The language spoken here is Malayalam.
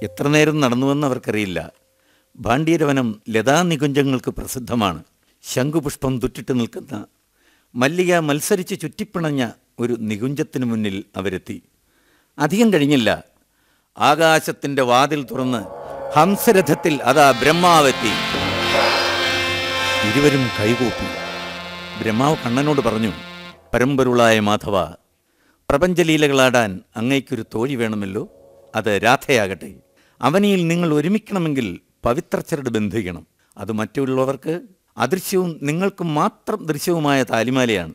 എത്ര നേരം നടന്നുവെന്ന് അവർക്കറിയില്ല ഭാണ്ഡീരവനം ലതാനികുഞ്ചങ്ങൾക്ക് പ്രസിദ്ധമാണ് ശംഖുപുഷ്പം തുറ്റിട്ട് നിൽക്കുന്ന മല്ലിക മത്സരിച്ച് ചുറ്റിപ്പിണഞ്ഞ ഒരു നികുഞ്ചത്തിന് മുന്നിൽ അവരെത്തി അധികം കഴിഞ്ഞില്ല ആകാശത്തിൻ്റെ വാതിൽ തുറന്ന് ഹംസരഥത്തിൽ അതാ ബ്രഹ്മാവെത്തി ഇരുവരും കൈകൂപ്പി ബ്രഹ്മാവ് കണ്ണനോട് പറഞ്ഞു പരമ്പരുളായ മാധവ പ്രപഞ്ചലീലകളാടാൻ അങ്ങയ്ക്കൊരു തോഴി വേണമല്ലോ അത് രാധയാകട്ടെ അവനിയിൽ നിങ്ങൾ ഒരുമിക്കണമെങ്കിൽ പവിത്രച്ചരട് ബന്ധിക്കണം അത് മറ്റുള്ളവർക്ക് അദൃശ്യവും നിങ്ങൾക്ക് മാത്രം ദൃശ്യവുമായ താലിമാലയാണ്